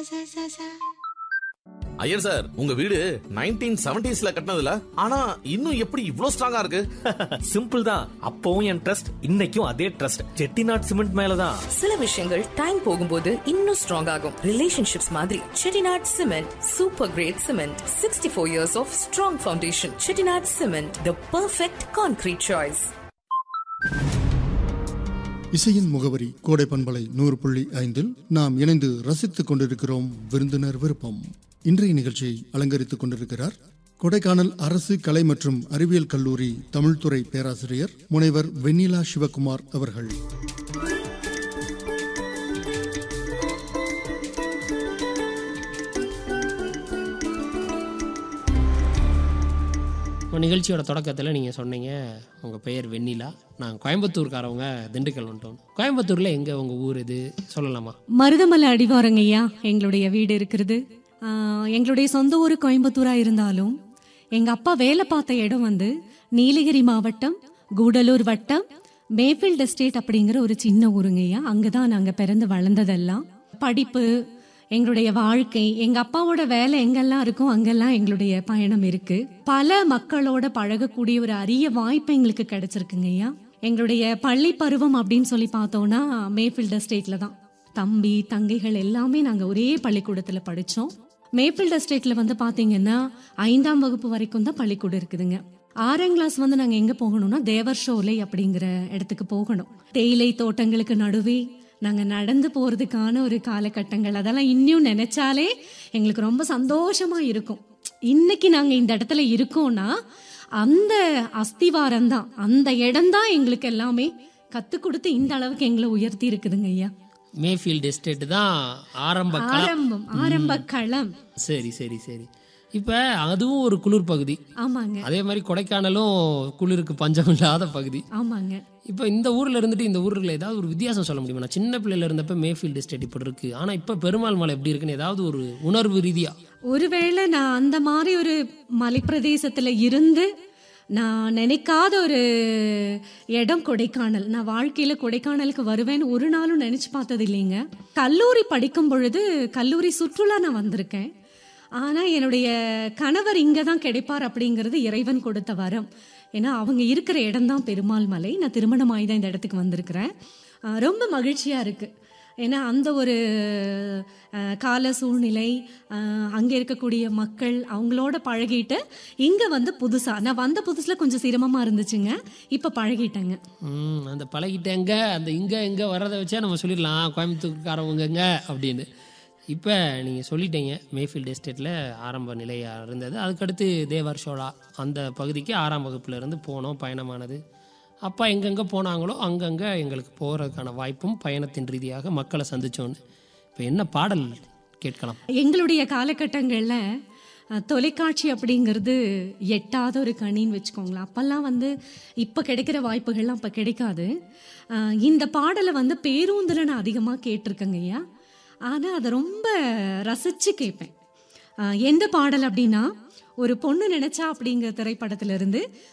sa sa sa Iyer sir உங்க வீடு nineteen செவன்டிஸ்ல கட்டினதுல ஆனா இன்னும் எப்படி இவ்ளோ ஸ்ட்ராங்கா இருக்கு சிம்பிள் தான் அப்பவும் என் ட்ரஸ்ட் இன்னைக்கும் அதே ட்ரஸ்ட் செட்டிநாட் சிமெண்ட் மேலதான் சில விஷயங்கள் டைம் போகும்போது இன்னும் ஸ்ட்ராங் ஆகும் ரிலேஷன்ஷிப்ஸ் மாதிரி Chettinad cement super great cement sixty four years of strong foundation Chettinad cement the perfect concrete choice இசையின் முகவரி கோடை பண்பலை நூறு புள்ளி ஐந்தில் நாம் இணைந்து ரசித்துக் கொண்டிருக்கிறோம் விருந்தினர் விருப்பம் இன்றைய நிகழ்ச்சியை அலங்கரித்துக் கொண்டிருக்கிறார் கொடைக்கானல் அரசு கலை மற்றும் அறிவியல் கல்லூரி தமிழ்துறை பேராசிரியர் முனைவர் வெண்ணிலா சிவகுமார் அவர்கள் இப்போ நிகழ்ச்சியோட தொடக்கத்தில் நீங்கள் சொன்னீங்க உங்கள் பெயர் வெண்ணிலா நான் கோயம்புத்தூர்காரவங்க திண்டுக்கல் வந்துட்டோம் கோயம்புத்தூரில் எங்கே உங்கள் ஊர் இது சொல்லலாமா மருதமலை அடிவாரங்க ஐயா எங்களுடைய வீடு இருக்கிறது ஆஹ், எங்களுடைய சொந்த ஊர் கோயம்புத்தூரா இருந்தாலும் எங்க அப்பா வேலை பார்த்த இடம் வந்து நீலகிரி மாவட்டம் கூடலூர் வட்டம் மேஃபீல்ட் எஸ்டேட் அப்படிங்கிற ஒரு சின்ன ஊருங்க ஐயா அங்கதான் நாங்க பிறந்து வளர்ந்ததெல்லாம் படிப்பு எங்களுடைய வாழ்க்கை எங்க அப்பாவோட வேலை எங்கெல்லாம் இருக்கோ அங்கெல்லாம் எங்களுடைய பயணம் இருக்கு பல மக்களோட பழகக்கூடிய ஒரு அரிய வாய்ப்பு எங்களுக்கு கிடைச்சிருக்குங்க ஐயா எங்களுடைய பள்ளி பருவம் அப்படின்னு சொல்லி பார்த்தோம்னா மேஃபீல்ட் எஸ்டேட்ல தான் தம்பி தங்கைகள் எல்லாமே நாங்க ஒரே பள்ளிக்கூடத்துல படிச்சோம் மேஃபீல்ட் எஸ்டேட்ல வந்து பாத்தீங்கன்னா ஐந்தாம் வகுப்பு வரைக்கும் தான் பள்ளிக்கூடம் இருக்குதுங்க ஆறாம் கிளாஸ் வந்து நாங்க எங்க போகணும்னா தேவர் ஷோலை அப்படிங்கிற இடத்துக்கு போகணும் தேயிலை தோட்டங்களுக்கு நடுவே நாங்க நடந்து போறதுக்கான ஒரு காலகட்டங்கள் அதெல்லாம் இன்னும் நினைச்சாலே எங்களுக்கு ரொம்ப சந்தோஷமா இருக்கும் இன்னைக்கு நாங்க இந்த இடத்துல இருக்கோம்னா அந்த அஸ்திவாரம் தான் அந்த இடம் தான் எங்களுக்கு எல்லாமே கத்து கொடுத்து இந்த அளவுக்கு எங்களை உயர்த்தி இருக்குதுங்க ஐயா மேஃபீல்டு எஸ்டேட்டு தான் ஆரம்ப களம் ஆரம்பம் ஆரம்ப களம் சரி சரி சரி இப்போ அதுவும் ஒரு குளிர் பகுதி ஆமாங்க அதே மாதிரி கொடைக்கானலும் குளிருக்கு பஞ்சம் இல்லாத பகுதி ஆமாங்க இப்போ இந்த ஊரில் இருந்துட்டு இந்த ஊரில் ஏதாவது ஒரு வித்தியாசம் சொல்ல முடியுமா நான் சின்ன பிள்ளையில இருந்தப்ப மேஃபீல்டு எஸ்டேட் இப்படி இருக்கு ஆனால் இப்போ பெருமாள் மலை எப்படி இருக்குன்னு ஏதாவது ஒரு உணர்வு ரீதியா ஒருவேளை நான் அந்த மாதிரி ஒரு மலைப்பிரதேசத்துல இருந்து நான் நினைக்காத ஒரு இடம் கொடைக்கானல் நான் வாழ்க்கையில கொடைக்கானலுக்கு வருவேன்னு ஒரு நாளும் நினைச்சு பார்த்தது இல்லைங்க கல்லூரி படிக்கும் பொழுது கல்லூரி சுற்றுலா நான் வந்திருக்கேன் ஆனா என்னுடைய கணவர் இங்க தான் கிடைப்பார் அப்படிங்கிறது இறைவன் கொடுத்த வரம் ஏன்னா அவங்க இருக்கிற இடம் தான் பெருமாள் மலை நான் திருமணமாகி தான் இந்த இடத்துக்கு வந்திருக்கிறேன் ஆஹ் ரொம்ப மகிழ்ச்சியா இருக்கு ஏன்னா அந்த ஒரு அஹ், கால சூழ்நிலை அஹ், அங்க இருக்கக்கூடிய மக்கள் அவங்களோட பழகிட்டு இங்க வந்து புதுசா நான் வந்த புதுசுல கொஞ்சம் சிரமமா இருந்துச்சுங்க இப்ப பழகிட்டேங்க ம் அந்த பழகிட்டேங்க அந்த இங்கே எங்கே வர்றதை வச்சே நம்ம சொல்லிடலாம் கோயம்புத்தூர்காரவங்கங்க அப்படின்னு இப்போ நீங்கள் சொல்லிட்டீங்க மேஃபீல்டு எஸ்டேட்டில் ஆரம்ப நிலையாக இருந்தது அதுக்கடுத்து தேவர் ஷோலா அந்த பகுதிக்கு ஆறாம் வகுப்புல இருந்து போனோம் பயணமானது அப்பா எங்கெங்கே போனாங்களோ அங்கங்கே எங்களுக்கு போகிறதுக்கான வாய்ப்பும் பயணத்தின் ரீதியாக மக்களை சந்திச்சோன்னு இப்போ என்ன பாடல் கேட்கலாம் எங்களுடைய காலகட்டங்கள்ல அஹ், தொலைக்காட்சி அப்படிங்கிறது எட்டாத ஒரு கணின்னு வச்சுக்கோங்களேன் அப்பெல்லாம் வந்து இப்போ கிடைக்கிற வாய்ப்புகள்லாம் அப்போ கிடைக்காது அஹ், இந்த பாடலை வந்து பேருந்தில் நான் அதிகமாக கேட்டிருக்கேங்க ஐயா ஆனால் அதை ரொம்ப ரசித்து கேட்பேன் அஹ், எந்த பாடல் அப்படின்னா ஒரு பொண்ணு நினைச்சா அப்படிங்கிற திரைப்படத்துல இருந்து